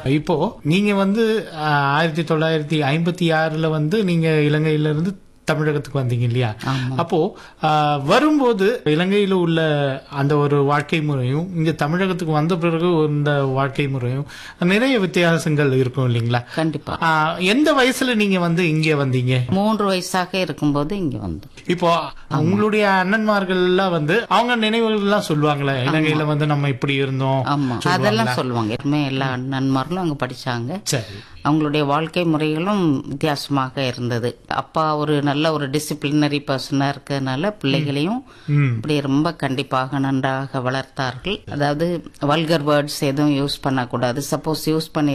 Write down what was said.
இப்போ நீங்க வந்து ஆஹ், ஆயிரத்தி தொள்ளாயிரத்தி ஐம்பத்தி ஆறுல வந்து நீங்க இலங்கையில இருந்து தமிழகத்துக்கு வந்தீங்க இல்லையா ஆமா. அப்போ ஆஹ், வரும்போது இலங்கையில உள்ள அந்த ஒரு வாழ்க்கை முறையும் இங்க தமிழகத்துக்கு வந்த பிறகு இந்த வாழ்க்கை முறையும் நிறைய வித்தியாசங்கள் இருக்கும் இல்லைங்களா கண்டிப்பா ஆஹ், எந்த வயசுல நீங்க வந்து இங்க வந்தீங்க மூன்று வயசாக இருக்கும்போது இங்க வந்தோம் இப்போ உங்களுடைய அண்ணன்மார்கள் எல்லாம் வந்து அவங்க நினைவுகள் எல்லாம் சொல்லுவாங்களே இலங்கையில வந்து நம்ம இப்படி இருந்தோம் ஆமா அதெல்லாம் சொல்லுவாங்க எப்பவுமே எல்லா நண்பர்களும் அங்க படிச்சாங்க சரி அவங்களுடைய வாழ்க்கை முறைகளும் வித்தியாசமாக இருந்தது அப்பா ஒரு நல்ல ஒரு டிசிப்ளினரி பர்சனா இருக்கிறதுனால பிள்ளைகளையும் ம் இப்படி ரொம்ப கண்டிப்பாக நன்றாக வளர்த்தார்கள் அதாவது வல்கர் வேர்ட்ஸ் எதுவும் யூஸ் பண்ணக்கூடாது சப்போஸ் யூஸ் பண்ணி